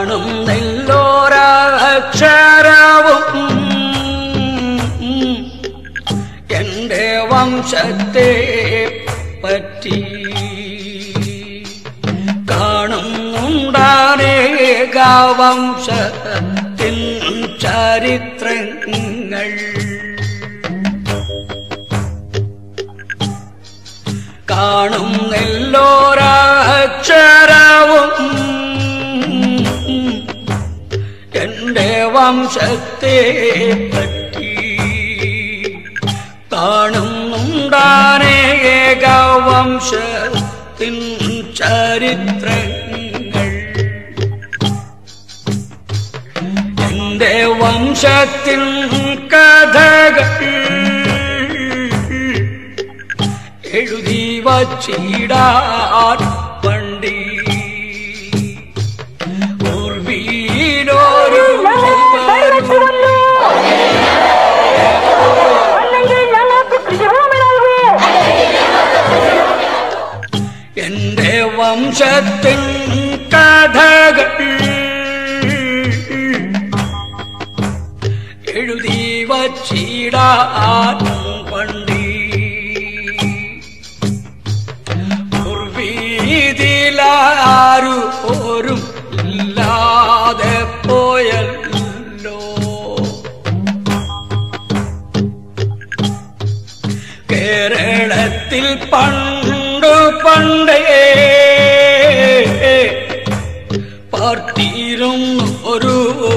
കാണുന്നില്ലോരക്ഷരവും എന്റെ വംശത്തെ പറ്റി കാണുന്നുണ്ടാനേക വംശത്തിൻ ചരിത്രങ്ങൾ കാണുന്നെല്ലോരക്ഷരവും എന്റെ വംശത്തെ പറ്റി കാണുന്നുണ്ടാനേക വംശത്തിൻ ചരിത്രങ്ങൾ എന്റെ വംശത്തിൻ കഥകൾ എഴുതി വച്ചിടാൻ വണ്ടി ഓർമ്മയിലൊരു അല്ലെങ്കിൽ ഞങ്ങൾക്ക് കൃഷിഭൂമി നൽകൂ എന്റെ വംശത്തിൻ കഥകൾ എഴുതി വച്ചിടാൻ വണ്ടി പൂർവീതിലാരു പോരും ഇല്ലാതെ പോയല്ലോ കേരളത്തിൽ പണ്ടു പണ്ടേ പാർട്ടിയിരുന്നു ഒരു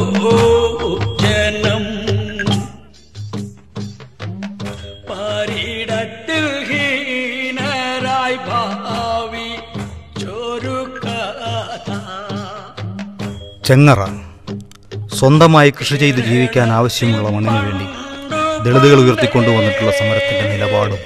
ജനം പാരിടത്തിൽ ഹീനരായി ഭാവി ചൊരു കഥ ചെങ്ങറ സ്വന്തമായി കൃഷി ചെയ്ത് ജീവിക്കാൻ ആവശ്യമുള്ള മണ്ണിനു വേണ്ടി ദളിതുകൾ ഉയർത്തിക്കൊണ്ടുവന്നിട്ടുള്ള സമരത്തിന്റെ നിലപാടും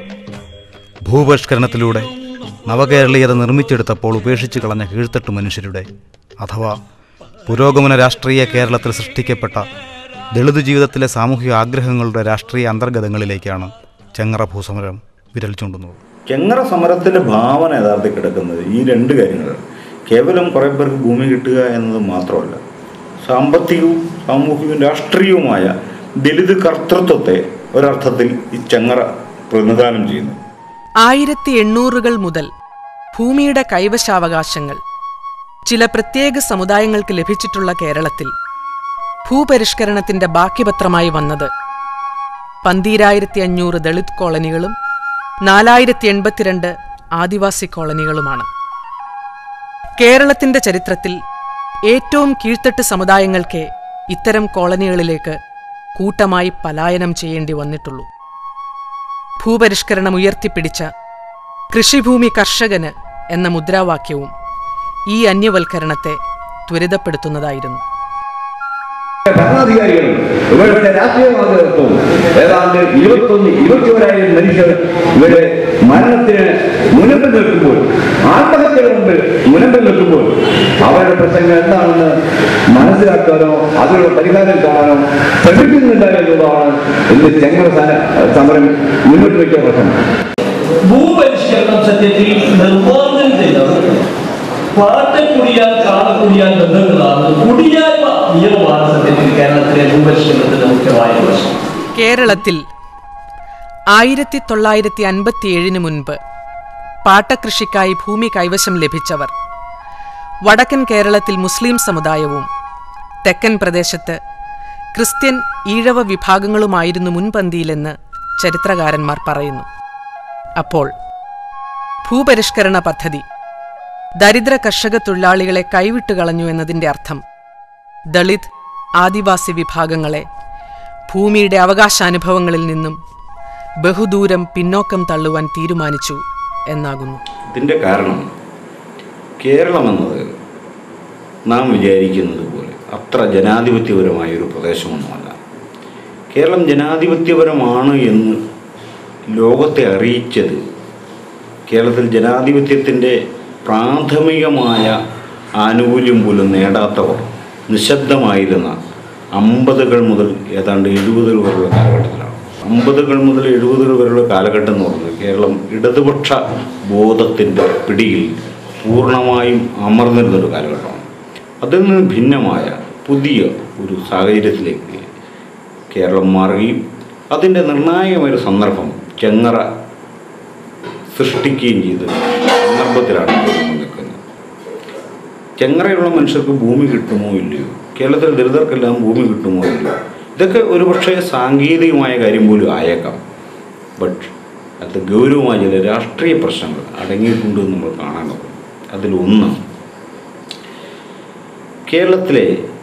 ഭൂപരിഷ്കരണത്തിലൂടെ നവകേരളീയത നിർമ്മിച്ചെടുത്തപ്പോൾ ഉപേക്ഷിച്ചു കളഞ്ഞ കീഴ്ത്തട്ട് മനുഷ്യരുടെ അഥവാ പുരോഗമന രാഷ്ട്രീയ കേരളത്തിൽ സൃഷ്ടിക്കപ്പെട്ട ദളിത് ജീവിതത്തിലെ സാമൂഹിക ആഗ്രഹങ്ങളുടെ രാഷ്ട്രീയ അന്തർഗതങ്ങളിലേക്കാണ് ചെങ്ങറ ഭൂസമരം വിരൽ ചൂണ്ടുന്നത് ചെങ്ങറ സമരത്തിന്റെ ഭാവന യഥാർത്ഥത്തിൽ കിടക്കുന്നത് ഈ രണ്ട് കാര്യങ്ങളാണ് കേവലം കുറേ പേർക്ക് ഭൂമി കിട്ടുക എന്നത് മാത്രമല്ല സാമ്പത്തികവും സാമൂഹികവും രാഷ്ട്രീയവുമായ ദലിത് കർത്തൃത്വത്തെ ഒരർത്ഥത്തിൽ ഈ ചെങ്ങറ പ്രതിനിധാനം ചെയ്യുന്നു ആയിരത്തി എണ്ണൂറുകൾ മുതൽ ഭൂമിയുടെ കൈവശാവകാശങ്ങൾ ചില പ്രത്യേക സമുദായങ്ങൾക്ക് ലഭിച്ചിട്ടുള്ള കേരളത്തിൽ ഭൂപരിഷ്കരണത്തിന്റെ ബാക്കിപത്രമായി വന്നത് പന്തീരായിരത്തി അഞ്ഞൂറ് ദളിത് കോളനികളും നാലായിരത്തി എൺപത്തിരണ്ട് ആദിവാസി കോളനികളുമാണ് കേരളത്തിന്റെ ചരിത്രത്തിൽ ഏറ്റവും കീഴ്ത്തട്ട് സമുദായങ്ങൾക്കേ ഇത്തരം കോളനികളിലേക്ക് കൂട്ടമായി പലായനം ചെയ്യേണ്ടി വന്നിട്ടുള്ളൂ ഭൂപരിഷ്കരണം ഉയർത്തിപ്പിടിച്ച കൃഷിഭൂമി കർഷകന് എന്ന മുദ്രാവാക്യവും ഈ അന്യവൽക്കരണത്തെ ത്വരിതപ്പെടുത്തുന്നതായിരുന്നു ഭരണാധികാരികളും ഇവരുടെ രാഷ്ട്രീയ നേതൃത്വവും ഏതാണ്ട് ഇരുപത്തൊന്ന് ഇരുപത്തിയോരായിരം മനുഷ്യർ ഇവരുടെ മരണത്തിന് മുനമ്പിൽ നിൽക്കുമ്പോൾ ആത്മഹത്യയുടെ മുമ്പിൽ മുനമ്പിൽ നിൽക്കുമ്പോൾ അവരുടെ പ്രശ്നങ്ങൾ എന്താണെന്ന് മനസ്സിലാക്കാനോ അതിനുള്ള പരിഹാരം കാണാനോ ശ്രമിക്കുന്നില്ല എന്നുള്ളതാണ് ഇന്ന് ചെങ്ങറ സന- സമരം മുന്നോട്ട് വയ്ക്കുന്ന പ്രശ്നം ഭൂപരിഷ്കരണം സത്യത്തിൽ നിർമ്മാർജ്ജനം ചെയ്തത് പാട്ടക്കുടിയാൽ കാളക്കുടിയാൽ ബന്ധങ്ങളാണ് കുടിയായ്മ നിയമമാണ് സത്യത്തിൽ കേരളത്തിലെ ഭൂപരിഷ്കരണത്തിന്റെ മുഖ്യമായ പ്രശ്നം കേരളത്തിൽ ആയിരത്തി തൊള്ളായിരത്തി അൻപത്തിയേഴിന് മുൻപ് പാട്ടകൃഷിക്കായി ഭൂമി കൈവശം ലഭിച്ചവർ വടക്കൻ കേരളത്തിൽ മുസ്ലിം സമുദായവും തെക്കൻ പ്രദേശത്ത് ക്രിസ്ത്യൻ ഈഴവ വിഭാഗങ്ങളുമായിരുന്നു മുൻപന്തിയിലെന്ന് ചരിത്രകാരന്മാർ പറയുന്നു അപ്പോൾ ഭൂപരിഷ്കരണ പദ്ധതി ദരിദ്ര കർഷക തൊഴിലാളികളെ കൈവിട്ടു കളഞ്ഞു എന്നതിന്റെ അർത്ഥം ദളിത് ആദിവാസി വിഭാഗങ്ങളെ ഭൂമിയുടെ അവകാശാനുഭവങ്ങളിൽ നിന്നും ബഹുദൂരം പിന്നോക്കം തള്ളുവാൻ തീരുമാനിച്ചു എന്നാകുന്നു ഇതിൻ്റെ കാരണം കേരളം എന്നത് നാം വിചാരിക്കുന്നത് പോലെ അത്ര ജനാധിപത്യപരമായ ഒരു പ്രദേശമൊന്നുമല്ല കേരളം ജനാധിപത്യപരമാണ് എന്ന് ലോകത്തെ അറിയിച്ചത് കേരളത്തിൽ ജനാധിപത്യത്തിൻ്റെ പ്രാഥമികമായ ആനുകൂല്യം പോലും നേടാത്തവർ നിശബ്ദമായിരുന്ന അമ്പതുകൾ മുതൽ ഏതാണ്ട് എഴുപതുകൾ വരെയുള്ള കാലഘട്ടത്തിലാണ് അമ്പതുകൾ മുതൽ എഴുപതുകൾ വരെയുള്ള കാലഘട്ടം എന്ന് പറയുന്നത് കേരളം ഇടതുപക്ഷ ബോധത്തിൻ്റെ പിടിയിൽ പൂർണ്ണമായും അമർന്നിരുന്നൊരു കാലഘട്ടമാണ് അതിൽ നിന്ന് ഭിന്നമായ പുതിയ ഒരു സാഹചര്യത്തിലേക്ക് കേരളം മാറുകയും അതിൻ്റെ നിർണായകമായ ഒരു സന്ദർഭം ചെങ്ങറ സൃഷ്ടിക്കുകയും ചെയ്ത സന്ദർഭത്തിലാണ് ഇപ്പോൾ നമ്മൾ നിൽക്കുന്നത് ചെങ്ങറയുള്ള മനുഷ്യർക്ക് ഭൂമി കിട്ടുമോ ഇല്ലയോ കേരളത്തിൽ ദളിതർക്കെല്ലാം ഭൂമി കിട്ടുമോ ഇല്ലയോ ഇതൊക്കെ ഒരുപക്ഷെ സാങ്കേതികമായ കാര്യം പോലും ആയേക്കാം ബട്ട് അത് ഗൗരവമായ ചില രാഷ്ട്രീയ പ്രശ്നങ്ങൾ അടങ്ങിയിട്ടുണ്ട് എന്ന് നമ്മൾ കാണാനുള്ളത് അതിലൊന്ന് കേരളത്തിലെ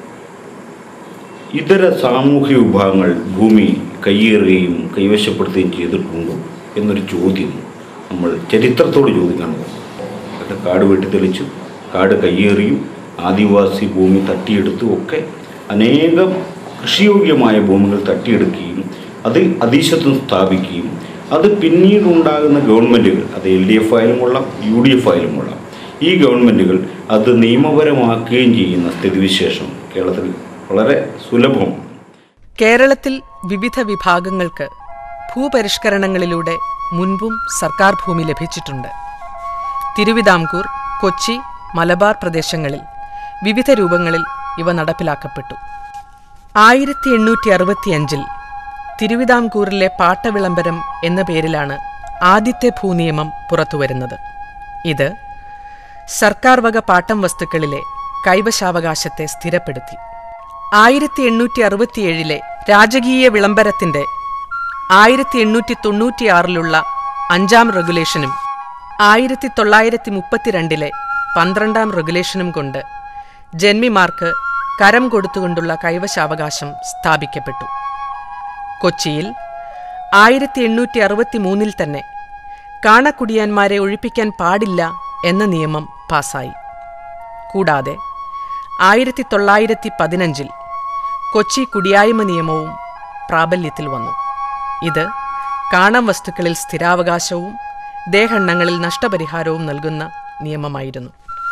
ഇതര സാമൂഹ്യ വിഭാഗങ്ങൾ ഭൂമി കയ്യേറുകയും കൈവശപ്പെടുത്തുകയും ചെയ്തിട്ടുണ്ടോ എന്നൊരു ചോദ്യം നമ്മൾ ചരിത്രത്തോട് ചോദിക്കണം അത് കാട് വെട്ടിത്തെളിച്ചു കാട് കയ്യേറിയും ആദിവാസി ഭൂമി തട്ടിയെടുത്തും ഒക്കെ അനേകം കൃഷിയോഗ്യമായ ഭൂമികൾ തട്ടിയെടുക്കുകയും അതിൽ അതീശത്വം സ്ഥാപിക്കുകയും അത് പിന്നീടുണ്ടാകുന്ന ഗവൺമെൻറ്റുകൾ അത് എൽ ഡി എഫ് ആയാലും കൊള്ളാം യു ഡി എഫ് ആയാലും കൊള്ളാം ഈ ഗവൺമെൻറ്റുകൾ അത് നിയമപരമാക്കുകയും ചെയ്യുന്ന സ്ഥിതിവിശേഷം കേരളത്തിൽ വളരെ സുലഭമാണ് കേരളത്തിൽ വിവിധ വിഭാഗങ്ങൾക്ക് ഭൂപരിഷ്കരണങ്ങളിലൂടെ മുൻപും സർക്കാർ ഭൂമി ലഭിച്ചിട്ടുണ്ട് തിരുവിതാംകൂർ കൊച്ചി മലബാർ പ്രദേശങ്ങളിൽ വിവിധ രൂപങ്ങളിൽ ഇവ നടപ്പിലാക്കപ്പെട്ടു ആയിരത്തി എണ്ണൂറ്റി അറുപത്തിയഞ്ചിൽ തിരുവിതാംകൂറിലെ പാട്ടവിളംബരം എന്ന പേരിലാണ് ആദ്യത്തെ ഭൂനിയമം പുറത്തുവരുന്നത് ഇത് സർക്കാർ വക പാട്ടം വസ്തുക്കളിലെ കൈവശാവകാശത്തെ സ്ഥിരപ്പെടുത്തി ആയിരത്തി എണ്ണൂറ്റി അറുപത്തിയേഴിലെ രാജകീയ വിളംബരത്തിന്റെ ആയിരത്തി എണ്ണൂറ്റി തൊണ്ണൂറ്റിയാറിലുള്ള അഞ്ചാം റെഗുലേഷനും ആയിരത്തി തൊള്ളായിരത്തി മുപ്പത്തിരണ്ടിലെ പന്ത്രണ്ടാം റെഗുലേഷനും കൊണ്ട് ജന്മിമാർക്ക് കരം കൊടുത്തുകൊണ്ടുള്ള കൈവശാവകാശം സ്ഥാപിക്കപ്പെട്ടു കൊച്ചിയിൽ ആയിരത്തി എണ്ണൂറ്റി അറുപത്തി മൂന്നിൽ തന്നെ കാണക്കുടിയാന്മാരെ ഒഴിപ്പിക്കാൻ പാടില്ല എന്ന നിയമം പാസായി കൂടാതെ ആയിരത്തി തൊള്ളായിരത്തി പതിനഞ്ചിൽ കൊച്ചി കുടിയായ്മ നിയമവും പ്രാബല്യത്തിൽ വന്നു ഇത് കാണം വസ്തുക്കളിൽ സ്ഥിരാവകാശവും ദേഹണ്ണങ്ങളിൽ നഷ്ടപരിഹാരവും നൽകുന്ന നിയമമായിരുന്നു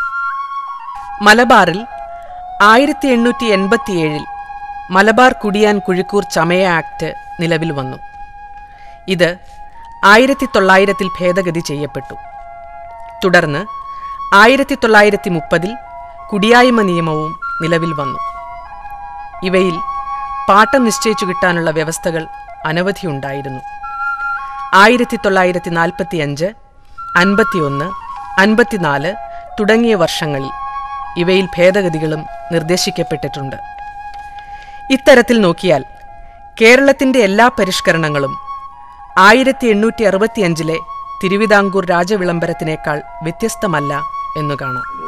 മലബാറിൽ ആയിരത്തി എണ്ണൂറ്റി എൺപത്തിയേഴിൽ മലബാർ കുടിയാൻ കുഴിക്കൂർ ചമയ ആക്ട് നിലവിൽ വന്നു ഇത് ആയിരത്തി തൊള്ളായിരത്തിൽ ഭേദഗതി ചെയ്യപ്പെട്ടു തുടർന്ന് ആയിരത്തി തൊള്ളായിരത്തി മുപ്പതിൽ കുടിയായ്മ നിയമവും നിലവിൽ വന്നു ഇവയിൽ പാട്ടം നിശ്ചയിച്ചു കിട്ടാനുള്ള വ്യവസ്ഥകൾ അനവധിയുണ്ടായിരുന്നു ആയിരത്തി തൊള്ളായിരത്തി നാൽപ്പത്തി അഞ്ച് അൻപത്തിയൊന്ന് അൻപത്തിനാല് തുടങ്ങിയ വർഷങ്ങളിൽ ഇവയിൽ ഭേദഗതികളും നിർദ്ദേശിക്കപ്പെട്ടിട്ടുണ്ട് ഇത്തരത്തിൽ നോക്കിയാൽ കേരളത്തിന്റെ എല്ലാ പരിഷ്കരണങ്ങളും ആയിരത്തി എണ്ണൂറ്റി അറുപത്തിയഞ്ചിലെ തിരുവിതാംകൂർ രാജവിളംബരത്തിനേക്കാൾ വ്യത്യസ്തമല്ല എന്നു കാണാം